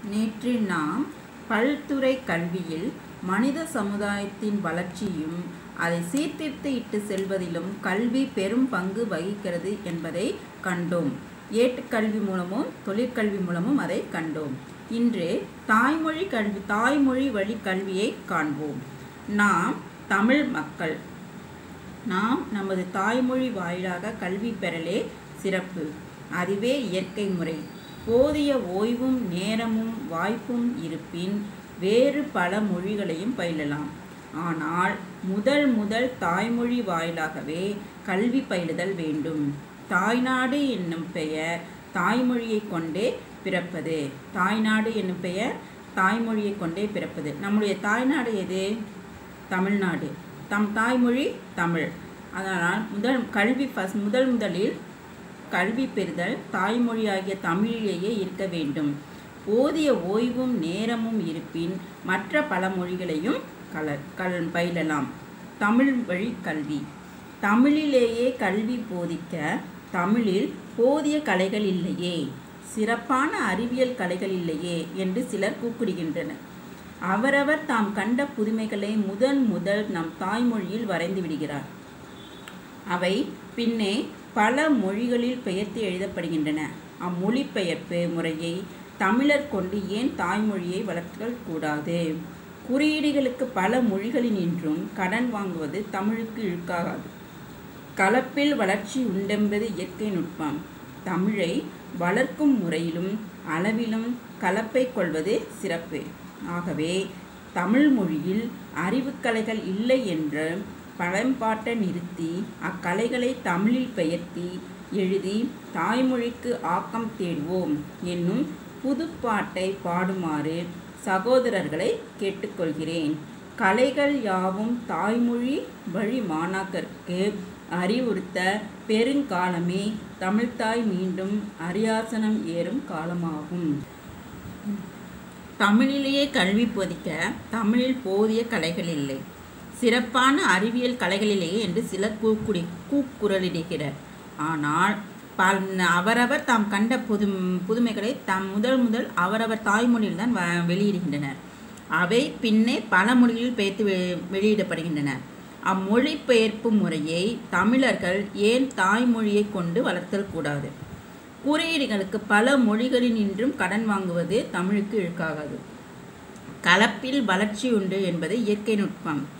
நேற்று நாம் பல்துறை கல்வியில் மனித சமுதாயத்தின் வளர்ச்சியும் அதை சீர்திருத்தி இட்டு செல்வதிலும் கல்வி பெரும் பங்கு வகிக்கிறது என்பதை கண்டோம் ஏட்டுக்கல்வி மூலமும் தொழிற்கல்வி மூலமும் அதை கண்டோம் இன்று தாய்மொழி கல்வி தாய்மொழி வழி கல்வியை காண்போம் நாம் தமிழ் மக்கள் நாம் நமது தாய்மொழி வாயிலாக கல்வி பெறலே சிறப்பு அதுவே இயற்கை முறை போதிய ஓய்வும் நேரமும் வாய்ப்பும் இருப்பின் வேறு பல மொழிகளையும் பயிலலாம் ஆனால் முதல் முதல் தாய்மொழி வாயிலாகவே கல்வி பயிலுதல் வேண்டும் தாய்நாடு என்னும் பெயர் தாய்மொழியை கொண்டே பிறப்பது தாய்நாடு என்னும் பெயர் தாய்மொழியை கொண்டே பிறப்பது நம்முடைய தாய்நாடு எது தமிழ்நாடு தம் தாய்மொழி தமிழ் அதனால் முதல் கல்வி ஃபஸ்ட் முதல் முதலில் கல்வி பெறுதல் தாய்மொழியாகிய தமிழிலேயே இருக்க வேண்டும் போதிய ஓய்வும் நேரமும் இருப்பின் மற்ற பல மொழிகளையும் கல கல் பயிலலாம் தமிழ் வழி கல்வி தமிழிலேயே கல்வி போதிக்க தமிழில் போதிய கலைகள் இல்லையே சிறப்பான அறிவியல் கலைகள் இல்லையே என்று சிலர் கூப்பிடுகின்றனர் அவரவர் தாம் கண்ட புதுமைகளை முதன் முதல் நம் தாய்மொழியில் வரைந்து விடுகிறார் அவை பின்னே பல மொழிகளில் பெயர்த்து எழுதப்படுகின்றன அம்மொழிபெயர்ப்பு முறையை தமிழர் கொண்டு ஏன் தாய்மொழியை வளர்த்தல் கூடாது குறியீடுகளுக்கு பல மொழிகளினின்றும் கடன் வாங்குவது தமிழுக்கு இழுக்காகாது கலப்பில் வளர்ச்சி உண்டென்பது இயற்கை நுட்பம் தமிழை வளர்க்கும் முறையிலும் அளவிலும் கலப்பை கொள்வது சிறப்பு ஆகவே தமிழ் மொழியில் அறிவுக்கலைகள் இல்லை என்று பழம்பாட்ட நிறுத்தி அக்கலைகளை தமிழில் பெயர்த்தி எழுதி தாய்மொழிக்கு ஆக்கம் தேடுவோம் என்னும் புதுப்பாட்டை பாடுமாறு சகோதரர்களை கேட்டுக்கொள்கிறேன் கலைகள் யாவும் தாய்மொழி வழி மாணாக்கருக்கு அறிவுறுத்த பெருங்காலமே தமிழ்த்தாய் மீண்டும் அரியாசனம் ஏறும் காலமாகும் தமிழிலேயே கல்வி போதிக்க தமிழில் போதிய கலைகள் இல்லை சிறப்பான அறிவியல் கலைகளிலேயே என்று சிலர் கூக்குடி கூக்குரலிடுகிறார் ஆனால் பல் அவரவர் தாம் கண்ட புது புதுமைகளை தாம் முதல் முதல் அவரவர் தாய்மொழியில் தான் வ வெளியிடுகின்றனர் அவை பின்னே பல மொழிகளில் பெயர்த்து வெ வெளியிடப்படுகின்றன அம்மொழி பெயர்ப்பு முறையை தமிழர்கள் ஏன் தாய்மொழியை கொண்டு வளர்த்தல் கூடாது குறியீடுகளுக்கு பல மொழிகளினின்றும் கடன் வாங்குவது தமிழுக்கு இழுக்காகாது கலப்பில் வளர்ச்சி உண்டு என்பது இயற்கை நுட்பம்